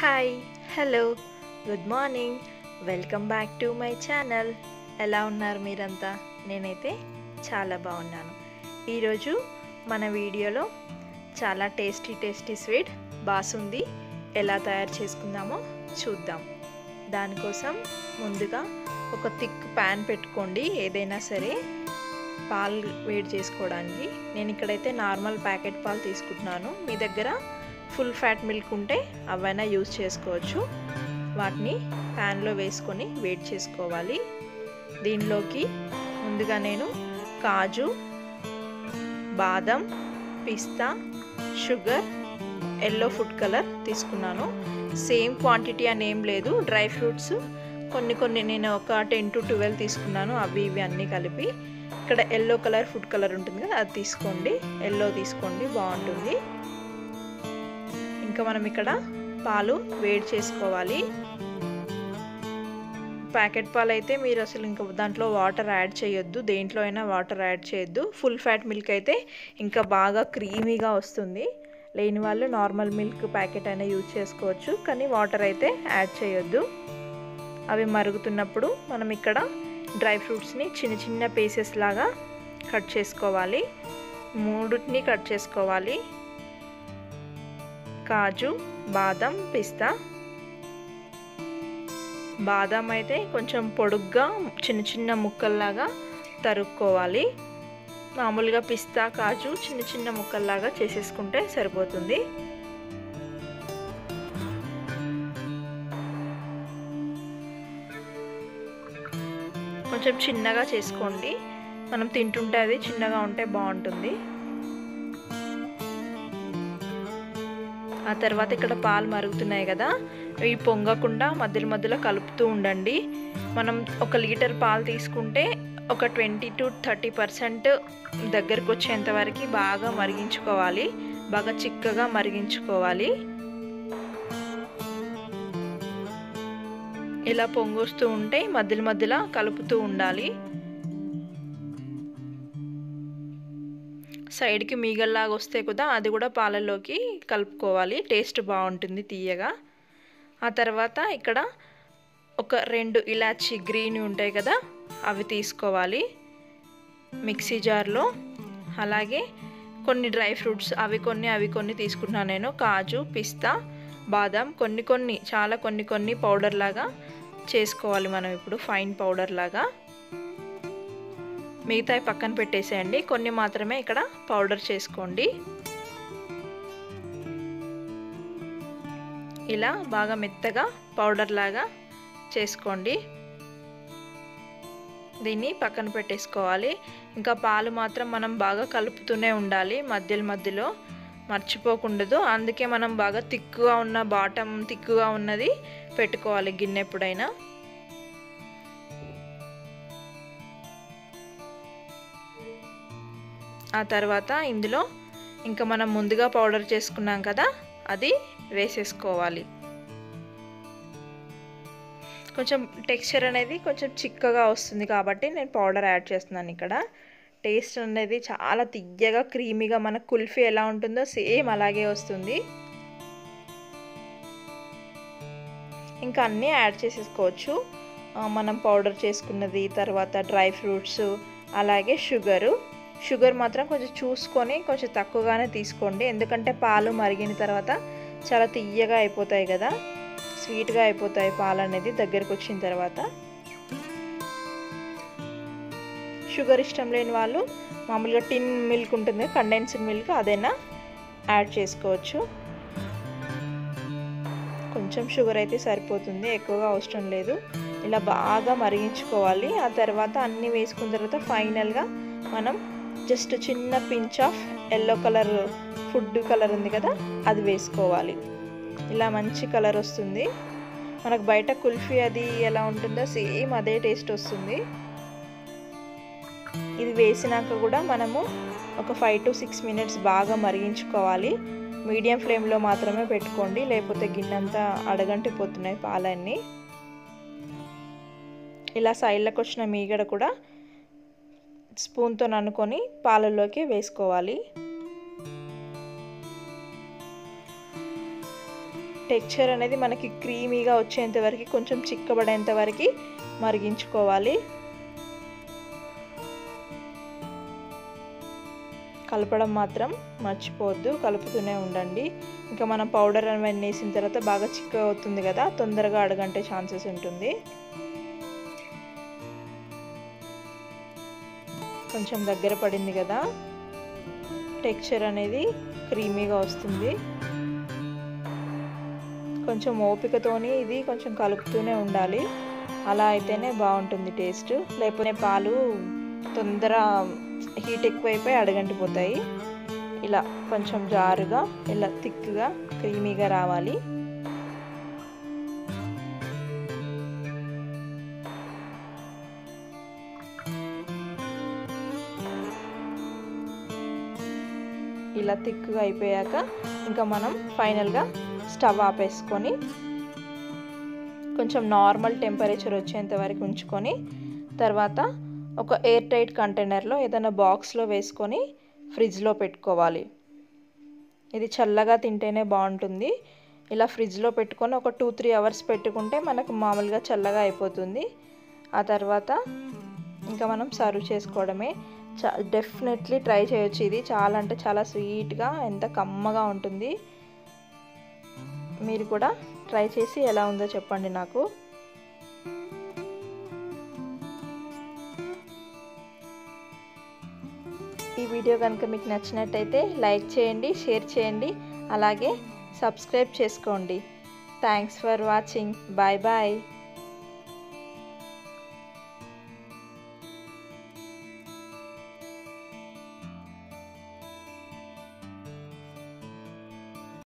hi hello good morning welcome back to my channel ఎలా ఉన్నారు మీరంతా నేనైతే చాలా బాగున్నాను ఈరోజు మన వీడియోలో చాలా టేస్టీ టేస్టీ స్వీట్ బాసుంది ఎలా తయారు చేసుకుందామో చూద్దాం దానికోసం ముందుగా ఒక థిక్ ప్యాన్ పెట్టుకోండి ఏదైనా సరే పాలు వేడి చేసుకోవడానికి నేను ఇక్కడైతే నార్మల్ ప్యాకెట్ పాలు తీసుకుంటున్నాను మీ దగ్గర ఫుల్ ఫ్యాట్ మిల్క్ ఉంటే అవైనా యూజ్ చేసుకోవచ్చు వాటిని ప్యాన్లో వేసుకొని వేడి చేసుకోవాలి దీనిలోకి ముందుగా నేను కాజు బాదం పిస్తా షుగర్ ఎల్లో ఫుడ్ కలర్ తీసుకున్నాను సేమ్ క్వాంటిటీ అని ఏం లేదు డ్రై ఫ్రూట్స్ కొన్ని కొన్ని నేను ఒక టెన్ టు ట్వెల్వ్ తీసుకున్నాను అవి ఇవి అన్నీ కలిపి ఇక్కడ ఎల్లో కలర్ ఫుడ్ కలర్ ఉంటుంది కదా అది తీసుకోండి ఎల్లో తీసుకోండి బాగుంటుంది ఇంకా మనం ఇక్కడ పాలు వేడి చేసుకోవాలి ప్యాకెట్ పాలు అయితే మీరు అసలు ఇంకా దాంట్లో వాటర్ యాడ్ చేయొద్దు దేంట్లో అయినా వాటర్ యాడ్ చేయొద్దు ఫుల్ ఫ్యాట్ మిల్క్ అయితే ఇంకా బాగా క్రీమీగా వస్తుంది లేని వాళ్ళు నార్మల్ మిల్క్ ప్యాకెట్ అయినా యూజ్ చేసుకోవచ్చు కానీ వాటర్ అయితే యాడ్ చేయొద్దు అవి మరుగుతున్నప్పుడు మనం ఇక్కడ డ్రై ఫ్రూట్స్ని చిన్న చిన్న పీసెస్ లాగా కట్ చేసుకోవాలి మూడుని కట్ చేసుకోవాలి కాజు బాదం పిస్తా బాదం అయితే కొంచెం పొడుగ్గా చిన్న చిన్న ముక్కల్లాగా తరుక్కోవాలి మామూలుగా పిస్తా కాజు చిన్న చిన్న ముక్కల్లాగా చేసేసుకుంటే సరిపోతుంది కొంచెం చిన్నగా చేసుకోండి మనం తింటుంటే అది చిన్నగా ఉంటే బాగుంటుంది ఆ తర్వాత ఇక్కడ పాలు మరుగుతున్నాయి కదా ఇవి పొంగకుండా మధ్యలో మధ్యలో కలుపుతూ ఉండండి మనం ఒక లీటర్ పాలు తీసుకుంటే ఒక ట్వంటీ టు థర్టీ పర్సెంట్ దగ్గరకు వచ్చేంత వరకు బాగా మరిగించుకోవాలి బాగా చిక్కగా మరిగించుకోవాలి ఇలా పొంగొస్తూ ఉంటే మధ్యలో మధ్యలో కలుపుతూ ఉండాలి సైడ్కి మీగల్లాగా వస్తే కూడా అది కూడా పాలలోకి కలుపుకోవాలి టేస్ట్ బాగుంటుంది తీయగా ఆ తర్వాత ఇక్కడ ఒక రెండు ఇలాచి గ్రీన్ ఉంటాయి కదా అవి తీసుకోవాలి మిక్సీ జార్లో అలాగే కొన్ని డ్రై ఫ్రూట్స్ అవి కొన్ని అవి కొన్ని తీసుకుంటున్నాను నేను కాజు పిస్తా బాదం కొన్ని కొన్ని చాలా కొన్ని కొన్ని పౌడర్ లాగా చేసుకోవాలి మనం ఇప్పుడు ఫైన్ పౌడర్ లాగా మిగతాయి పక్కన పెట్టేసేయండి కొన్ని మాత్రమే ఇక్కడ పౌడర్ చేసుకోండి ఇలా బాగా మెత్తగా పౌడర్ లాగా చేసుకోండి దీన్ని పక్కన పెట్టేసుకోవాలి ఇంకా పాలు మాత్రం మనం బాగా కలుపుతూనే ఉండాలి మధ్యలో మధ్యలో మర్చిపోకుండదు అందుకే మనం బాగా తిక్కుగా ఉన్న బాటమ్ తిక్కుగా ఉన్నది పెట్టుకోవాలి గిన్నె ఎప్పుడైనా ఆ తర్వాత ఇందులో ఇంకా మనం ముందుగా పౌడర్ చేసుకున్నాం కదా అది వేసేసుకోవాలి కొంచెం టెక్స్చర్ అనేది కొంచెం చిక్కగా వస్తుంది కాబట్టి నేను పౌడర్ యాడ్ చేస్తున్నాను ఇక్కడ టేస్ట్ అనేది చాలా తియ్యగా క్రీమీగా మన కుల్ఫీ ఎలా ఉంటుందో సేమ్ అలాగే వస్తుంది ఇంకా అన్నీ యాడ్ చేసేసుకోవచ్చు మనం పౌడర్ చేసుకున్నది తర్వాత డ్రై ఫ్రూట్స్ అలాగే షుగరు షుగర్ మాత్రం కొంచెం చూసుకొని కొంచెం తక్కువగానే తీసుకోండి ఎందుకంటే పాలు మరిగిన తర్వాత చాలా తియ్యగా అయిపోతాయి కదా స్వీట్గా అయిపోతాయి పాలు అనేది దగ్గరకు వచ్చిన తర్వాత షుగర్ ఇష్టం లేని వాళ్ళు మామూలుగా టిన్ మిల్క్ ఉంటుంది కండెన్స్డ్ మిల్క్ అదైనా యాడ్ చేసుకోవచ్చు కొంచెం షుగర్ అయితే సరిపోతుంది ఎక్కువగా అవసరం లేదు ఇలా బాగా మరిగించుకోవాలి ఆ తర్వాత అన్నీ వేసుకున్న తర్వాత ఫైనల్గా మనం జస్ట్ చిన్న pinch of yellow colour food colour ఉంది కదా అది వేసుకోవాలి ఇలా మంచి కలర్ వస్తుంది మనకు బయట కుల్ఫీ అది ఎలా ఉంటుందో సేమ్ అదే టేస్ట్ వస్తుంది ఇది వేసినాక కూడా మనము ఒక ఫైవ్ టు సిక్స్ మినిట్స్ బాగా మరిగించుకోవాలి మీడియం ఫ్లేమ్లో మాత్రమే పెట్టుకోండి లేకపోతే గిన్నెంతా అడగంటిపోతున్నాయి పాలన్నీ ఇలా సైడ్లకు వచ్చిన మీగడ కూడా స్పూన్తో అనుకొని పాలల్లోకి వేసుకోవాలి టెక్స్చర్ అనేది మనకి క్రీమీగా వచ్చేంత వరకు కొంచెం చిక్కబడేంత వరకు మరిగించుకోవాలి కలపడం మాత్రం మర్చిపోవద్దు కలుపుతూనే ఉండండి ఇంకా మనం పౌడర్ అవన్నీ వేసిన తర్వాత బాగా చిక్క అవుతుంది కదా తొందరగా అడగంటే ఛాన్సెస్ ఉంటుంది కొంచెం దగ్గర పడింది కదా టెక్స్చర్ అనేది క్రీమీగా వస్తుంది కొంచెం ఓపికతోని ఇది కొంచెం కలుపుతూనే ఉండాలి అలా అయితేనే బాగుంటుంది టేస్ట్ లేకపోతే పాలు తొందర హీట్ ఎక్కువైపోయి అడగంటిపోతాయి ఇలా కొంచెం జారుగా ఇలా థిక్గా క్రీమీగా రావాలి ఇలా థిక్గా అయిపోయాక ఇంకా మనం ఫైనల్గా స్టవ్ ఆపేసుకొని కొంచెం నార్మల్ టెంపరేచర్ వచ్చేంత వరకు ఉంచుకొని తర్వాత ఒక ఎయిర్ టైట్ కంటైనర్లో ఏదైనా బాక్స్లో వేసుకొని ఫ్రిడ్జ్లో పెట్టుకోవాలి ఇది చల్లగా తింటేనే బాగుంటుంది ఇలా ఫ్రిడ్జ్లో పెట్టుకొని ఒక టూ త్రీ అవర్స్ పెట్టుకుంటే మనకు మామూలుగా చల్లగా అయిపోతుంది ఆ తర్వాత ఇంకా మనం సర్వ్ చేసుకోవడమే చా డెఫినెట్లీ ట్రై చేయొచ్చు ఇది చాలా అంటే చాలా స్వీట్గా ఎంత కమ్మగా ఉంటుంది మీరు కూడా ట్రై చేసి ఎలా ఉందో చెప్పండి నాకు ఈ వీడియో కనుక మీకు నచ్చినట్టయితే లైక్ చేయండి షేర్ చేయండి అలాగే సబ్స్క్రైబ్ చేసుకోండి thanks for watching bye bye